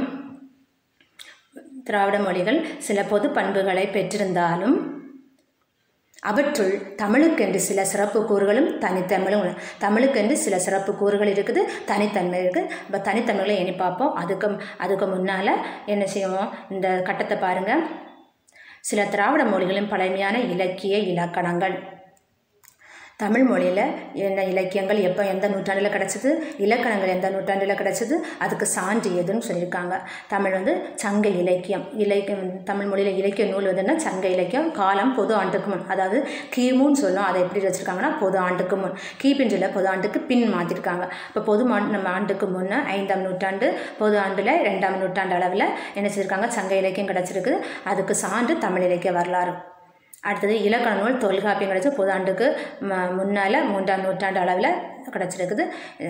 [SPEAKER 1] திராவிட மொழிகள் சில பொது பண்புகளை பெற்றிருந்தாலும் அவற்றுள் தமிழுக்கென்று சில சிறப்பு கூறுகளும் தனித்தன்மைகளும் உண்டு. தமிழுக்கென்று சில சிறப்பு கூறுகள் இருக்குது தனித்தன்மை இருக்குது இப்போ தனித்தன்மைகளை எண்ணி பார்ப்போம் அதுக்கு அதுக்கு முன்னால் என்ன செய்வோம் இந்த கட்டத்தை பாருங்கள் சில திராவிட மொழிகளின் பழமையான இலக்கிய இலக்கணங்கள் தமிழ் மொழியில் என்ன இலக்கியங்கள் எப்போ எந்த நூற்றாண்டில் கிடச்சிது இலக்கணங்கள் எந்த நூற்றாண்டில் கிடச்சிது அதுக்கு சான்று எதுன்னு சொல்லியிருக்காங்க தமிழ் வந்து சங்க இலக்கியம் இலக்கியம் தமிழ் மொழியில் இலக்கிய நூல் எதுன்னா சங்க இலக்கியம் காலம் பொது ஆண்டுக்கு முன் அதாவது கிமுன்னு சொல்லும் அதை எப்படி வச்சுருக்காங்கன்னா பொது ஆண்டுக்கு முன் கிபின்றில் பொது ஆண்டுக்கு பின் மாற்றிருக்காங்க இப்போ பொது மா நம்ம ஆண்டுக்கு முன்னே ஐந்தாம் நூற்றாண்டு பொது ஆண்டில் ரெண்டாம் நூற்றாண்டு அளவில் என்ன செஞ்சுருக்காங்க சங்க இலக்கியம் கிடச்சிருக்கு அதுக்கு சான்று தமிழ் இலக்கிய வரலாறு அடுத்தது இலக்கண நூல் தொல்காப்பியம் கிடச்சி புதாண்டுக்கு ம முன்னால் மூன்றாம் நூற்றாண்டு அளவில் கிடச்சிருக்குது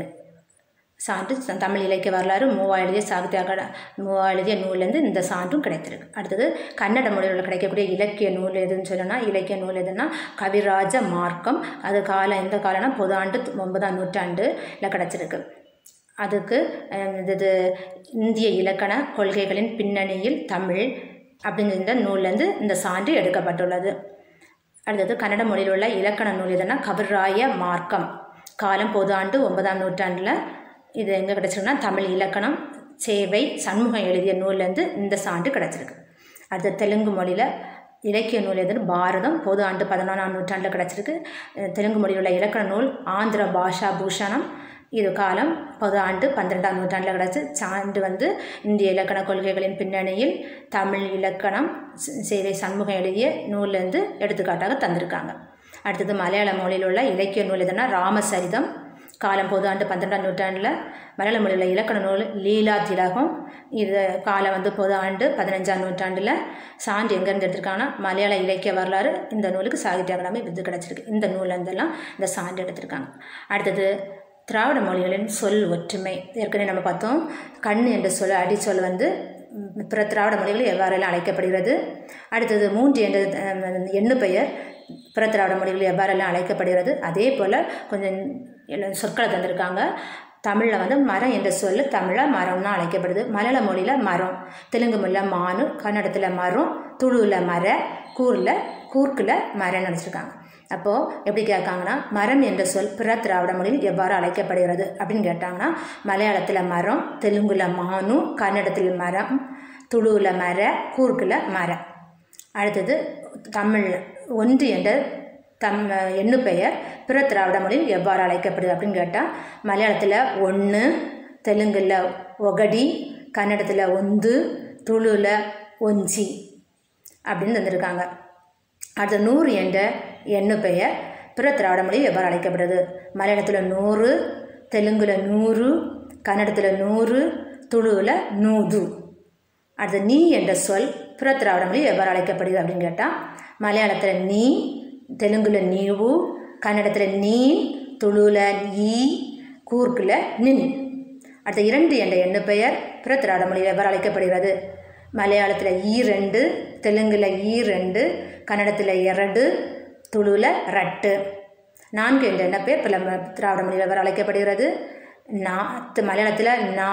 [SPEAKER 1] சான்று ச- தமிழ் இலக்கிய வரலாறு மூவா எழுதிய சாகித்ய அகாட மூவா எழுதிய நூல்லேருந்து இந்த சான்றும் கிடைத்திருக்கு அடுத்தது கன்னட மொழியில் கிடைக்கக்கூடிய இலக்கிய நூல் எதுன்னு சொல்லணும்னா இலக்கிய நூல் எதுன்னா கவிராஜ மார்க்கம் அது காலம் எந்த காலம்னா பொதாண்டு ஒன்பதாம் நூற்றாண்டுல கிடச்சிருக்கு அதுக்கு அஹ், இது இந்திய இலக்கண கொள்கைகளின் பின்னணியில் தமிழ் அப்படிங்கிற நூல்லேருந்து இந்த சான்று எடுக்கப்பட்டுள்ளது அடுத்தது கன்னட மொழியில் உள்ள இலக்கண நூல் எதுனா கவிராய மார்க்கம் காலம் பொது ஆண்டு ஒன்பதாம் நூற்றாண்டில் இது எங்கே கிடச்சிருக்குன்னா தமிழ் இலக்கணம் சேவை சண்முகம் எழுதிய நூல்லேருந்து இந்த சான்று கிடச்சிருக்கு அடுத்து தெலுங்கு மொழியில் இலக்கிய நூல் எதுன்னு பாரதம் பொது ஆண்டு பதினொன்றாம் நூற்றாண்டில் கிடச்சிருக்கு அஹ் தெலுங்கு மொழியில் உள்ள இலக்கண நூல் ஆந்திர பாஷா பூஷணம் இது காலம் பொது ஆண்டு பன்னிரெண்டாம் நூற்றாண்டில் கிடச்சி சான்று வந்து இந்திய இலக்கண கொள்கைகளின் பின்னணியில் தமிழ் இலக்கணம் சே- சேவை சண்முகம் எழுதிய நூல்லேருந்து எடுத்துக்காட்டாக தந்திருக்காங்க அடுத்தது மலையாள மொழியில் உள்ள இலக்கிய நூல் எதுனா ராமசரிதம் காலம் பொது ஆண்டு பன்னிரெண்டாம் நூற்றாண்டில் மலையாள மொழியில் உள்ள இலக்கண நூல் லீலா திலகம் இது காலம் வந்து பொது ஆண்டு பதினஞ்சாம் நூற்றாண்டில் சான்று எங்கேருந்து எடுத்திருக்காங்கன்னா மலையாள இலக்கிய வரலாறு இந்த நூலுக்கு சாகித்ய அகாடமி விருது கிடச்சிருக்கு இந்த நூல்லேருந்தெல்லாம் இந்த சான்று எடுத்திருக்காங்க அடுத்தது திராவிட மொழிகளின் சொல் ஒற்றுமை ஏற்கனவே நம்ம பார்த்தோம் கண் என்ற சொல் அடிச்சொல் வந்து ம், பிற திராவிட மொழிகளில் எவ்வாறெல்லாம் அழைக்கப்படுகிறது அடுத்தது மூன்று என்ற அஹ், எண்ணு பெயர் பிற திராவிட மொழிகளில் எவ்வாறெல்லாம் அழைக்கப்படுகிறது அதே போல் கொஞ்சம் எழு- சொற்களை தந்திருக்காங்க தமிழில் வந்து மரம் என்ற சொல் தமிழில் மரம்னு அழைக்கப்படுது மலையாள மொழியில் மரம் தெலுங்கு மொழியில் மானு கன்னடத்தில் மரம் துளுவில் மர கூரில் கூர்க்கில் மரம்னு நினச்சிருக்காங்க அப்போது எப்படி கேட்காங்கன்னா மரம் என்ற சொல் பிற திராவிட மொழியில் எவ்வாறு அழைக்கப்படுகிறது அப்படின்னு கேட்டாங்கன்னா மலையாளத்தில் மரம் தெலுங்குல மானு கன்னடத்தில் மரம் துளுவில் மர கூர்க்கில் மர அடுத்தது தமிழ் ஒன்று என்ற தம் எண்ணு பெயர் பிற திராவிட மொழியில் எவ்வாறு அழைக்கப்படுது அப்படின்னு கேட்டால் மலையாளத்தில் ஒன்று தெலுங்கில் ஒகடி கன்னடத்தில் ஒந்து துளுவில் ஒஞ்சி அப்படின்னு தந்திருக்காங்க அடுத்து நூறு என்ற எண்ணு பெயர் பிற திராவிட மொழியில் எவ்வாறு அழைக்கப்படுது மலையாளத்தில் நூறு தெலுங்குல நூறு கன்னடத்தில் நூறு துளுவில் நூது அடுத்து நீ என்ற சொல் பிற திராவிட மொழியில் எவ்வாறு அழைக்கப்படுது அப்படின்னு கேட்டால் மலையாளத்தில் நீ தெலுங்குல நீவு கன்னடத்தில் நீ துளுவில் ஈ கூர்க்கில் நின் அடுத்த இரண்டு என்ற எண்ணு பெயர் பிற திராவிட மொழியில் எவ்வாறு அழைக்கப்படுகிறது மலையாளத்தில் ஈ ரெண்டு தெலுங்குல ஈ ரெண்டு கன்னடத்தில் இரண்டு துளுவில் ரட்டு நான்கு என்ற எண்ண பெயர் பிற திராவிட மொழியில் எவ்வாறு அழைக்கப்படுகிறது நா த- மலையாளத்தில்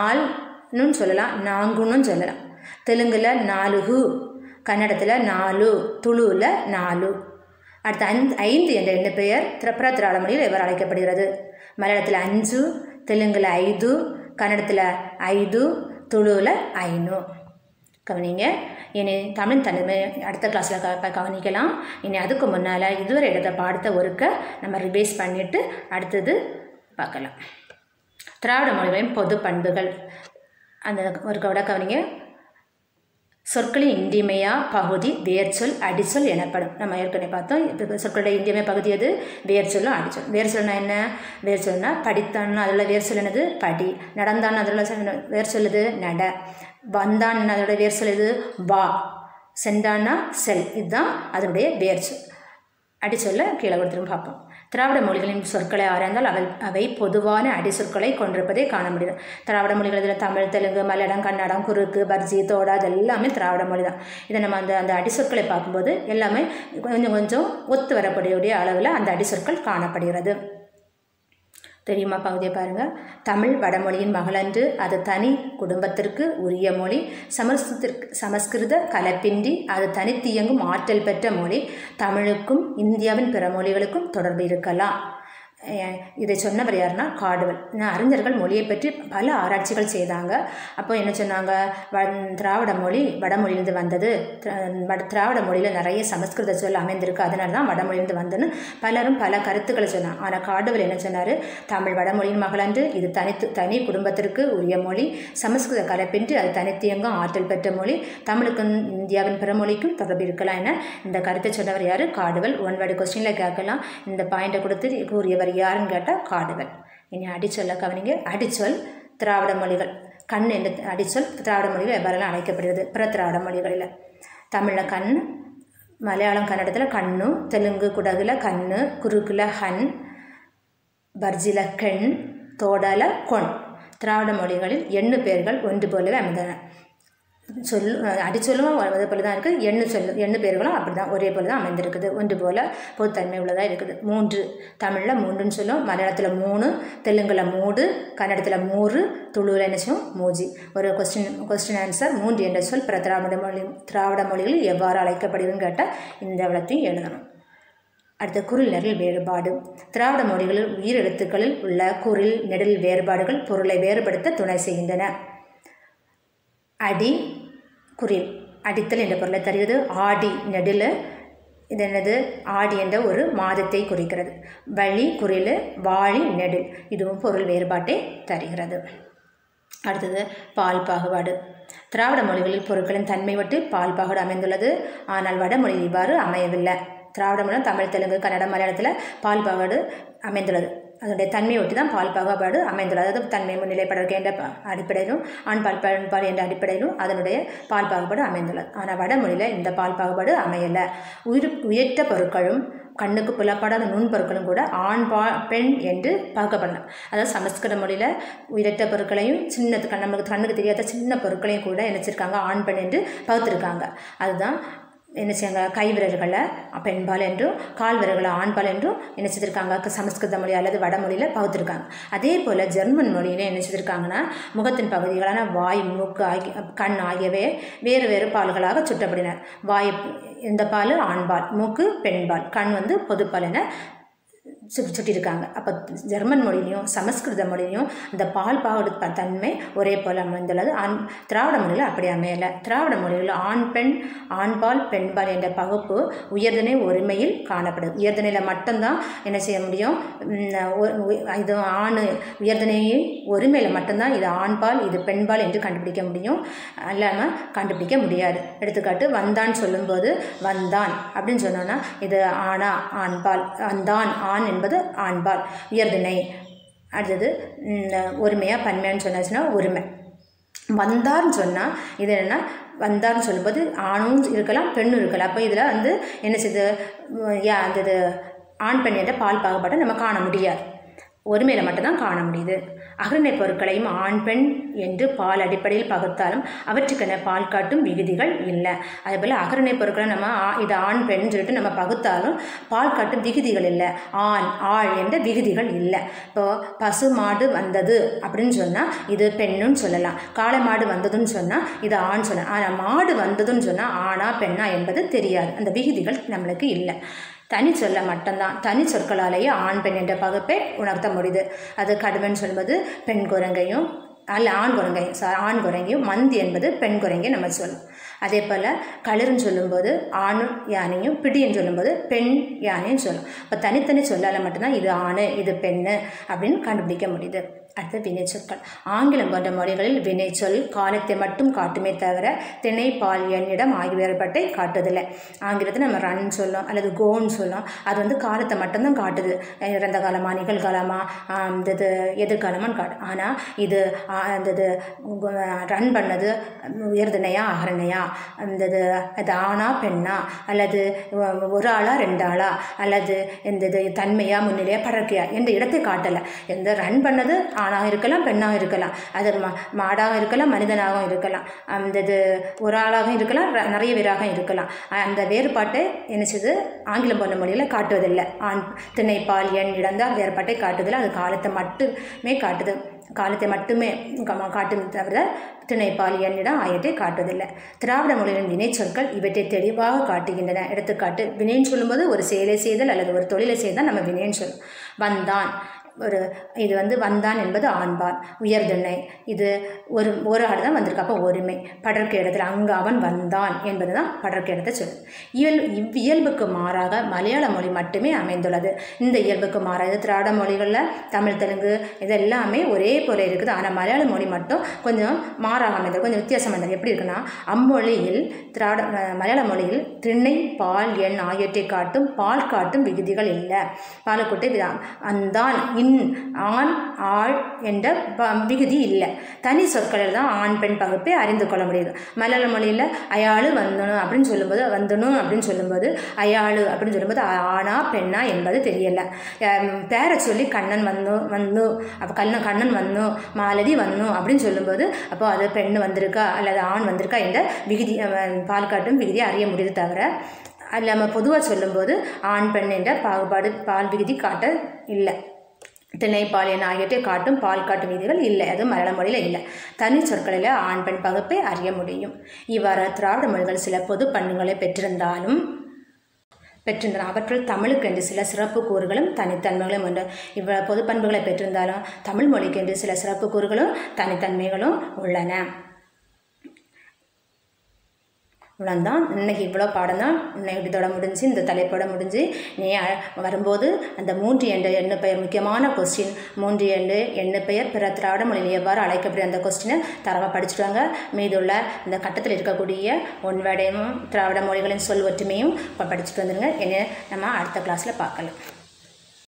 [SPEAKER 1] நால்னு சொல்லலாம் நாங்குன்னு சொல்லலாம் தெலுங்குல நாலுகு கன்னடத்தில் நாலு துளுவில் நாலு அடுத்து ஐந்து ஐந்து என்ற எண்ண பெயர் திரப்புற திராவிட மொழியில் எவ்வாறு அழைக்கப்படுகிறது மலையாளத்தில் அஞ்சு தெலுங்குல ஐது கன்னடத்தில் ஐது துளுவில் ஐநூ கவனிங்க இனி தமிழ் தனிமை அடுத்த கிளாஸில் க க- கவனிக்கலாம் இனி அதுக்கு முன்னால் இதுவரை எடுத்த பாடத்தை ஒருக்க நம்ம ரிவைஸ் பண்ணிவிட்டு அடுத்தது பார்க்கலாம் திராவிட மொழிகளின் பொது பண்புகள் அந்த ஒரு விட கவனிங்க சொற்களின் இன்றியமையா பகுதி வேர்ச்சொல் அடிச்சொல் எனப்படும் நம்ம ஏற்கனவே பார்த்தோம் இப்போ சொற்களுடைய இன்றியமையா பகுதி எது வேர்ச்சொல்லும் அடிச்சொல் வேர்ச்சொல்னா என்ன வேர்ச்சொல்னா படித்தான்னா அதில் வேர்ச்சொல் என்னது படி நடந்தான் அதில் வேர்ச்சொல் எது நட வந்தான் அதோட வேர்ச்சொல் எது வா சென்றான்னா செல் இதுதான் அதனுடைய வேர்ச்சொல் அடிச்சொல்ல கீழே கொடுத்துரும் பார்ப்போம் திராவிட மொழிகளின் சொற்களை ஆராய்ந்தால் அவை அவை பொதுவான அடிச்சொற்களை கொண்டிருப்பதை காண முடியும் திராவிட மொழிகள் இதில் தமிழ் தெலுங்கு மலையாளம் கன்னடம் குறுக்கு பர்ஜி தோடா இது எல்லாமே திராவிட மொழி தான் இதை நம்ம அந்த அந்த அடிச்சொற்களை பார்க்கும்போது எல்லாமே கொஞ்சம் கொஞ்சம் ஒத்து வரக்கூடிய அளவில் அந்த அடிச்சொற்கள் காணப்படுகிறது தெரியுமா பகுதியை பாருங்கள் தமிழ் வடமொழியின் மகளன்று அது தனி குடும்பத்திற்கு உரிய மொழி சமஸ்கிருதத்திற்கு சமஸ்கிருத கலப்பின்றி அது தனித்து இயங்கும் ஆற்றல் பெற்ற மொழி தமிழுக்கும் இந்தியாவின் பிற மொழிகளுக்கும் தொடர்பு இருக்கலாம் அஹ் இதை சொன்னவர் யாருன்னா காடுவல் நான் அறிஞர்கள் மொழியை பற்றி பல ஆராய்ச்சிகள் செய்தாங்க அப்போ என்ன சொன்னாங்க வ திராவிட மொழி வடமொழியிலிருந்து வந்தது திரா- வட- திராவிட மொழியில் நிறைய சமஸ்கிருத சொல் அமைந்திருக்கு அதனால தான் வடமொழியிலிருந்து வந்ததுன்னு பலரும் பல கருத்துக்களை சொன்னாங்க ஆனால் காடுவல் என்ன சொன்னார் தமிழ் வடமொழியின் மகளன்று இது தனித்து தனி குடும்பத்திற்கு உரிய மொழி சமஸ்கிருத கலப்பின்றி அது தனித்தியங்கும் ஆற்றல் பெற்ற மொழி தமிழுக்கும் இந்தியாவின் பிற மொழிக்கும் தொடர்பு இருக்கலாம் என இந்த கருத்தை சொன்னவர் யார் காடுவல் ஒன் வேர்டு கொஸ்டினில் கேட்கலாம் இந்த பாயிண்டை கொடுத்து கூறியவர் யாருன்னு கேட்டால் காடுவல் இனி அடிச்சொல்ல கவனிங்க அடிச்சொல் திராவிட மொழிகள் கண் என்ற அடிச்சொல் திராவிட மொழிகள் எவ்வாறெல்லாம் அழைக்கப்படுகிறது பிற திராவிட மொழிகளில் தமிழில் கண் மலையாளம் கன்னடத்தில் கண்ணு தெலுங்கு குடகுல கண்ணு குறுக்குல ஹன் பர்ஜில கெண் தோடல கொண் திராவிட மொழிகளில் எண்ணு பெயர்கள் ஒன்று போலவே அமைந்தன சொல் அடிச்சொல்லும் அதே போல தான் இருக்குது எண்ணு சொல்லு எண்ணு பேர்களும் அப்படி தான் ஒரே போல தான் அமைந்திருக்குது ஒன்று போல பொதுத்தன்மை உள்ளதாக இருக்குது மூன்று தமிழில் மூன்றுன்னு சொல்லும் மலையாளத்தில் மூணு தெலுங்கில் மூடு கன்னடத்தில் மூறு துளுவில் என்ன சொல்லும் மூஜி ஒரு கொஸ்டின் கொஸ்டின் ஆன்சர் மூன்று என்ற சொல் பிற திராவிட மொழி திராவிட மொழிகளில் எவ்வாறு அழைக்கப்படுதுன்னு கேட்டால் இந்த விளத்தையும் எழுதணும் அடுத்து குரில் நெடில் வேறுபாடு திராவிட மொழிகளில் உயிரெழுத்துக்களில் உள்ள குரில் நெடில் வேறுபாடுகள் பொருளை வேறுபடுத்த துணை செய்கின்றன அடி குரில் அடித்தல் என்ற பொருளை தருகிறது ஆடி நெடில் இது என்னது ஆடி என்ற ஒரு மாதத்தை குறிக்கிறது வழி குரில் வாழி நெடில் இதுவும் பொருள் வேறுபாட்டை தருகிறது அடுத்தது பால் பாகுபாடு திராவிட மொழிகளில் பொருட்களின் தன்மை விட்டு பால் பாகுபாடு அமைந்துள்ளது ஆனால் வடமொழியில் இவ்வாறு அமையவில்லை திராவிட மொழி தமிழ் தெலுங்கு கன்னடம் மலையாளத்தில் பால் பாகுபாடு அமைந்துள்ளது அதனுடைய தன்மையை ஒட்டி தான் பால் பாகுபாடு அமைந்துள்ளது அதாவது தன்மை முன்னிலைப்படுறதுக்கு என்ற ப- அடிப்படையிலும் ஆண் பால் பெண் பால் என்ற அடிப்படையிலும் அதனுடைய பால் பாகுபாடு அமைந்துள்ளது ஆனால் வடமொழியில் இந்த பால் பாகுபாடு அமையலை உயிர் உயிரற்ற பொருட்களும் கண்ணுக்கு புலப்படாத நுண்பொருட்களும் கூட ஆண் பா பெண் என்று பார்க்கப்படலாம் அதாவது சமஸ்கிருத மொழியில் உயிரற்ற பொருட்களையும் சின்னது கண் நமக்கு கண்ணுக்கு தெரியாத சின்ன பொருட்களையும் கூட நினச்சிருக்காங்க ஆண் பெண் என்று பகுத்திருக்காங்க அதுதான் என்ன செய்யாங்க கை விரல்களை பெண்பால் என்றும் கால் விரல்களை ஆண்பால் என்றும் என்ன செய்திருக்காங்க சமஸ்கிருத மொழி அல்லது வடமொழியில் பகுத்திருக்காங்க அதே போல் ஜெர்மன் மொழியில என்ன செய்திருக்காங்கன்னா முகத்தின் பகுதிகளான வாய் மூக்கு ஆகிய கண் ஆகியவை வேறு வேறு பால்களாக சுட்டப்படின வாய் இந்த பால் ஆண்பால் மூக்கு பெண்பால் கண் வந்து பொதுப்பால் என சுட்டி சுட்டியிருக்காங்க அப்போ ஜெர்மன் மொழியிலையும் சமஸ்கிருத மொழியிலையும் இந்த பால் பாகுடு ப- தன்மை ஒரே போல் அமைந்துள்ளது ஆண் திராவிட மொழியில் அப்படி அமையலை திராவிட மொழியில் ஆண் பெண் ஆண்பால் பெண்பால் என்ற பகுப்பு உயர்திணை ஒருமையில் காணப்படுது உயர்திணையில் மட்டும்தான் என்ன செய்ய முடியும் உம், ஒ- உ- இது ஆண் உயர்திணையின் ஒருமையில் மட்டும்தான் இது ஆண்பால் இது பெண்பால் என்று கண்டுபிடிக்க முடியும் இல்லாமல் கண்டுபிடிக்க முடியாது எடுத்துக்காட்டு வந்தான் சொல்லும்போது வந்தான் அப்படின்னு சொன்னோன்னா இது ஆணா ஆண்பால் வந்தான் ஆண் என்பது ஆண்பால் உயர்திணை அடுத்தது உம், ஒருமையா பன்மையான்னு சொன்னாச்சுன்னா ஒருமை வந்தார்னு சொன்னால் இது என்னென்னா வந்தார்னு சொல்லும்போது ஆணும் இருக்கலாம் பெண்ணும் இருக்கலாம் அப்போ இதில் வந்து என்ன செய்யுது உம், யா அந்த இது ஆண் பெண் என்ற பால் பாகுபாட்டை நம்ம காண முடியாது ஒருமையில் மட்டும்தான் காண முடியுது அகரணை பொருட்களையும் ஆண் பெண் என்று பால் அடிப்படையில் பகுத்தாலும் அவற்றுக்கென பால் காட்டும் விகுதிகள் இல்லை அதேபோல் அகரணை பொருட்களை நம்ம ஆ- இது ஆண் பெண் சொல்லிட்டு நம்ம பகுத்தாலும் பால் காட்டும் விகுதிகள் இல்லை ஆண் ஆள் என்ற விகுதிகள் இல்லை இப்போ பசு மாடு வந்தது அப்படின்னு சொன்னால் இது பெண்ணுன்னு சொல்லலாம் காளை மாடு வந்ததுன்னு சொன்னால் இது ஆண் சொல்லலாம் ஆனால் மாடு வந்ததுன்னு சொன்னால் ஆணா பெண்ணா என்பது தெரியாது அந்த விகுதிகள் நம்மளுக்கு இல்லை தனி சொல்ல மட்டும்தான் தனி சொற்களாலேயே ஆண் பெண் என்ற பகுப்பை உணர்த்த முடியுது அது கடுமைன்னு சொல்வது பெண் குரங்கையும் அல்ல ஆண் குரங்கையும் சாரி ஆண் குரங்கையும் மந்தி என்பது பெண் குரங்கை நம்ம சொல்லும் அதே போல் களிர்னு சொல்லும்போது ஆண் யானையும் பிடின்னு சொல்லும்போது பெண் யானையும் சொல்லும் இப்போ தனித்தனி சொல்லால் மட்டும்தான் இது ஆண் இது பெண்ணு அப்படின்னு கண்டுபிடிக்க முடியுது அடுத்து வினைச்சொற்கள் ஆங்கிலம் போன்ற மொழிகளில் வினைச்சொல் காலத்தை மட்டும் காட்டுமே தவிர திணை பால் எண்ணிடம் ஆகியவற்றை காட்டுதில்லை ஆங்கிலத்தில் நம்ம ரன் சொல்லும் அல்லது கோன்னு சொல்லும் அது வந்து காலத்தை மட்டும்தான் காட்டுது அஹ் இறந்த காலமா நிகழ்காலமா ஆம், இந்த இது எதிர்காலமான்னு காட்டு ஆனால் இது ஆ, இந்த இது ரன் பண்ணது உயர்திணையா அகரணையா அந்த இது அது ஆணா பெண்ணா அல்லது ஒ- ஒரு ஆளா ரெண்டு ஆளா அல்லது இந்த இது தன்மையா முன்னிலையா பழக்கையா என்ற இடத்தை காட்டலை எந்த ரன் பண்ணது ஆணாக இருக்கலாம் பெண்ணாக இருக்கலாம் அது ம மாடாக இருக்கலாம் மனிதனாகவும் இருக்கலாம் அந்த இது ஒரு ஆளாகவும் இருக்கலாம் ர- நிறைய பேராக இருக்கலாம் அ- அந்த வேறுபாட்டை என்ன செய்யுது ஆங்கிலம் போன்ற மொழியில் காட்டுவதில்லை ஆண் திணை பால் எண் இடந்தால் வேறுபாட்டை காட்டுவதில்லை அது காலத்தை மட்டுமே காட்டுது காலத்தை மட்டுமே கா- காட்டுமே தவிர திணைப்பால் எண்ணிடம் ஆயத்தை காட்டுவதில்லை திராவிட மொழியின் வினைச்சொற்கள் இவற்றை தெளிவாக காட்டுகின்றன எடுத்துக்காட்டு வினைன்னு சொல்லும்போது ஒரு செயலை செய்தல் அல்லது ஒரு தொழிலை செய்தால் நம்ம வினைன்னு சொல்லும் வந்தான் ஒரு இது வந்து வந்தான் என்பது ஆண்பால் உயர்திணை இது ஒரு ஒரு ஆள் தான் வந்திருக்கு அப்போ ஒருமை படர்க்கு இடத்துல அங்கு அவன் வந்தான் என்பது தான் படர்க்கு இடத்தை சொல்லு இயல் இவ்வியல்புக்கு மாறாக மலையாள மொழி மட்டுமே அமைந்துள்ளது இந்த இயல்புக்கு மாறாக திராவிட மொழிகளில் தமிழ் தெலுங்கு இது எல்லாமே ஒரே போல இருக்குது ஆனால் மலையாள மொழி மட்டும் கொஞ்சம் மாறாக அமைந்தது கொஞ்சம் வித்தியாசம் அமைந்தது எப்படி இருக்குன்னா அம்மொழியில் திராவிட அஹ் மலையாள மொழியில் திண்ணை பால் எண் ஆகியவற்றை காட்டும் பால் காட்டும் விகுதிகள் இல்லை பாலக்கோட்டை விதா அந்தான் இன் ஆண் ஆள் என்ற ப- விகுதி இல்லை தனி சொற்களில் தான் ஆண் பெண் பகுப்பை அறிந்து கொள்ள முடியுது மலையாள மொழியில் அயாளு வந்தணும் அப்படின்னு சொல்லும்போது வந்தணும் அப்படின்னு சொல்லும்போது அயாளு அப்படின்னு சொல்லும்போது ஆணா பெண்ணா என்பது தெரியல அஹ் பேரை சொல்லி கண்ணன் வந்து வந்து அப்போ கண்ணன் கண்ணன் வந்தோம் மாலதி வந்தோம் அப்படின்னு சொல்லும்போது அப்போ அது பெண் வந்திருக்கா அல்லது ஆண் வந்திருக்கா என்ற விகுதி அஹ் பால் காட்டும் விகுதியை அறிய முடியுது தவிர அதில் நம்ம பொதுவாக சொல்லும்போது ஆண் பெண் என்ற பாகுபாடு பால் விகுதி காட்ட இல்லை திணை பால் என ஆகியவற்றை காட்டும் பால் காட்டும் விதிகள் இல்லை அது மலையாள மொழியில் இல்லை தனி சொற்களில் ஆண் பெண் பகுப்பை அறிய முடியும் இவ்வாறு திராவிட மொழிகள் சில பொது பண்புகளை பெற்றிருந்தாலும் பெற்றிருந்தன அவற்றுள் தமிழுக்கு என்று சில சிறப்பு கூறுகளும் தனித்தன்மைகளும் உண்டு இவ்வளவு பொது பண்புகளை பெற்றிருந்தாலும் தமிழ் மொழிக்கு என்று சில சிறப்பு கூறுகளும் தனித்தன்மைகளும் உள்ளன இவ்வளோதான் இன்னைக்கு இவ்வளோ பாடம் தான் இன்னைக்கு இதோட முடிஞ்சு இந்த தலைப்போட முடிஞ்சு நீ அ- வரும்போது அந்த மூன்று என்ற எண்ணு பெயர் முக்கியமான கொஸ்டின் மூன்று எண்ணு எண்ணு பெயர் பிற திராவிட மொழியில் எவ்வாறு அழைக்கப்படும் அந்த கொஸ்டினை தரமாக படிச்சுட்டு வாங்க மீதுள்ள இந்த கட்டத்தில் இருக்கக்கூடிய ஒன்வேடையும் திராவிட மொழிகளின் சொல் ஒற்றுமையும் இப்ப படிச்சுட்டு வந்துடுங்க என்ன நம்ம அடுத்த கிளாஸில் பார்க்கலாம்